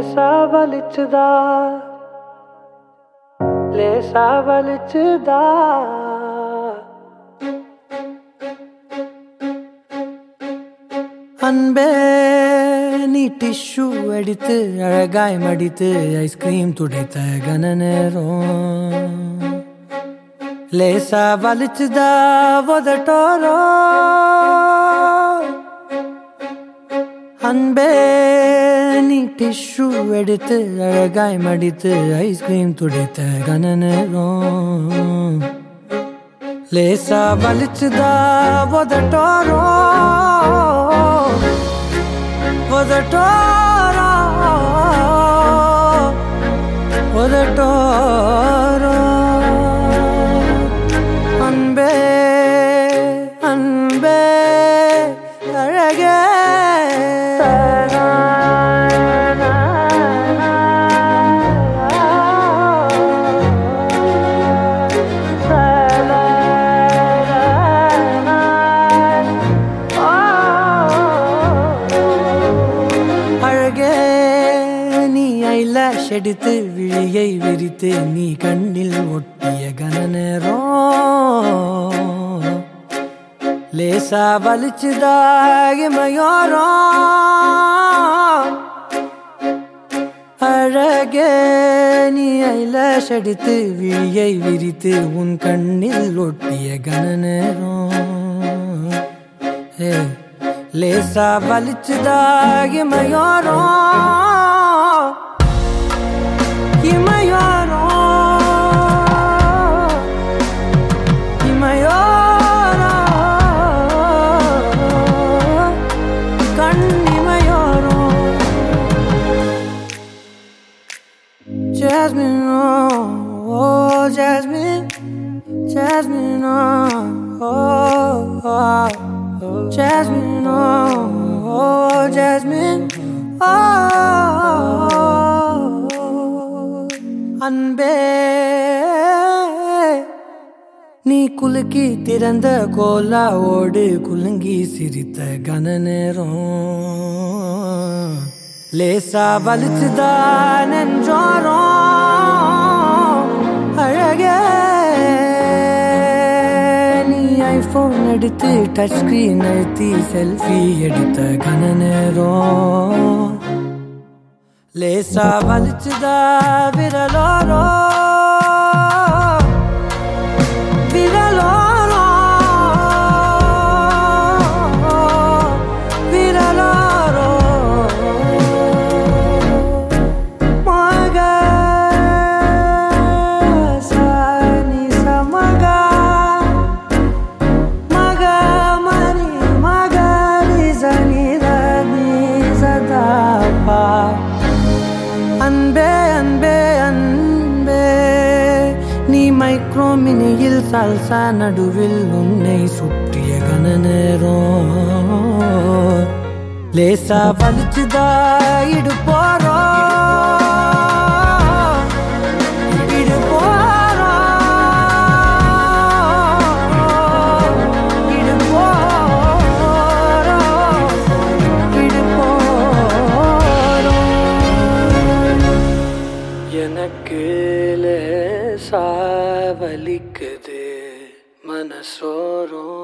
லேசா வலிச்சுதா லேசா வலிச்சுதா அன்பே நீ டிஷ்யூ அடித்து அழகாய் மடித்து ஐஸ்கிரீம் துடைத்த கன நேரம் லேசா வலிச்சுதா உதட்டோரோ அன்பே நீ டிஷ்யூ எடுத்து அழகாய் மடித்து ஐஸ்கிரீம் துடைத்த கன நேரம் லேசா வலிச்சுதா உதட்டோரோ உதட்டோரோ உதட்டோரோ அன்பே அன்பே அழகே அழகே நீ ஐலாஷ் எடுத்து விழியை விரித்து நீ கண்ணில் ஒட்டிய கன நேரம் லேசா வலிச்சுதாகி மயோரம் அழகே நீ ஐலாஷ் எடுத்து விழியை விரித்து உன் கண்ணில் ஒட்டிய கன நேரம் ஏ, லேசா வலிச்சுதாகி மயோரம் இமயோரம் இமயோரம் கண் இமயோரம் Jasmine, oh, oh, Jasmine, Jasmine, oh, oh, oh, oh, Jasmine, oh, oh, Jasmine, oh, அன்பே நீ குலுக்கி திறந்த கோலா ஓடு குலுங்கி சிரித்த கன நேரம் லேசா வலிச்சுதா நெஞ்சோரம் அழகே நீ ஐபோன் எடுத்து டச் ஸ்கிரீன் அழுத்தி செல்ஃபி எடுத்த கன நேரம் லேசா வலிச்சுதா விரலோரோ விரலோரோ விரலோரோ மக சானி சமக மக மரி மக ரிசனி ரனி சதாபா அன்பே அன்பே அன்பே நீ மைக்ரோ மினியில் சால்சா நடுவில் உன்னை சுற்றிய கன நேரம் லேசா வலிச்சுதா இடு போறோம் இடு போறோம் இடு போறோம் இடு போறோம் எனக்கு லேசா வலிக்குது மனசோரம்